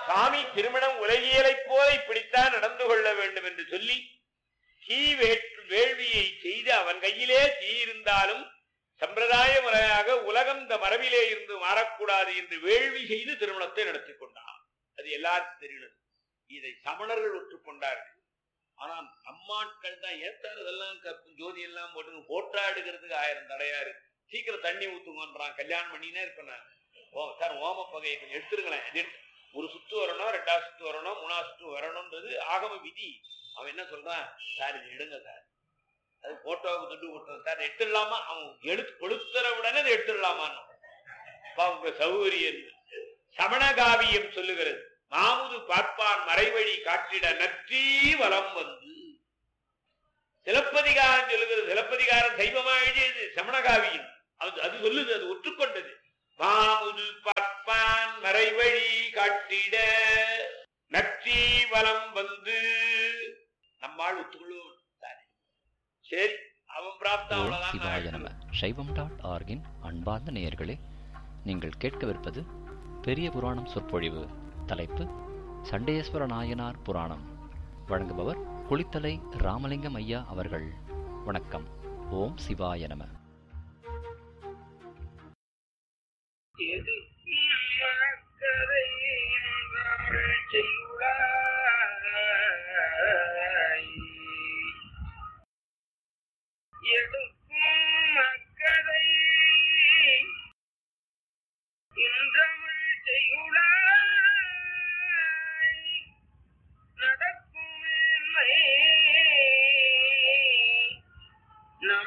சாமி திருமணம் உலகியலைப் போல இப்படித்தான் நடந்து கொள்ள வேண்டும் என்று சொல்லி தீ வேற்று வேள்வியை செய்து அவன் கையிலே தீ இருந்தாலும் சம்பிரதாய முறையாக உலகம் இந்த மரபிலே இருந்து மாறக்கூடாது என்று வேள்வி செய்து திருமணத்தை நடத்தி கொண்டான் அது எல்லாருக்கும் தெரியும் இதை சமணர்கள் ஒற்றுக்கொண்டார்கள் ஆனா நம்மாட்கள் தான் ஏத்தாரு இதெல்லாம் கற்பு ஜோதி எல்லாம் போட்டு போட்டா எடுக்கிறதுக்கு ஆயிரம் தடையா இருக்கு சீக்கிரம் தண்ணி ஊத்துங்கன்றான் கல்யாணம் பண்ணினே இருப்பேன் நான் ஓ சார் ஓம பகையை கொஞ்சம் எடுத்துருங்களேன் இது எடுத்து- ஒரு சுத்து வரணும் ரெண்டாவது சுத்து வரணும் மூணாவது சுத்து வரணும்ன்றது ஆகம விதி அவன் என்ன சொல்றான் சார் இது எடுங்க சார் அது போட்டோவுக்கு துண்டு கொடுத்தது சார் எடுத்துடலாமா அவன் எடுத்து கொளுத்துற உடனே அதை எடுத்துடலாமான்னு அவங்க சௌகரியம் சமணகாவியம் சொல்லுகிறது மாமுது பார்ப்பான் மறைவழி காட்டிட நற்றி வலம் வந்து சிலப்பதிகாரம் சொல்லுகிறது சிலப்பதிகாரம் சைவமா எழுதியது சமணகாவியம் அது அது சொல்லுது அது ஒற்றுக்கொண்டது மாமுது பார்ப்பான் மறைவழி காட்டிட நற்றி வலம் வந்து நம்மால் ஒத்துக்கொள்வோம் தானே. சரி அவன் பிராப்தம் ஓம் சிவாய அவ்வளவுதான் நம சைவம் டாட் ஆர்கின் அன்பார்ந்த நேயர்களே நீங்கள் கேட்கவிருப்பது பெரிய புராணம் சொற்பொழிவு தலைப்பு சண்டேஸ்வர நாயனார் புராணம் வழங்குபவர் குளித்தலை ராமலிங்கம் ஐயா அவர்கள் வணக்கம் ஓம் சிவாய நம எது கரை செய்யும்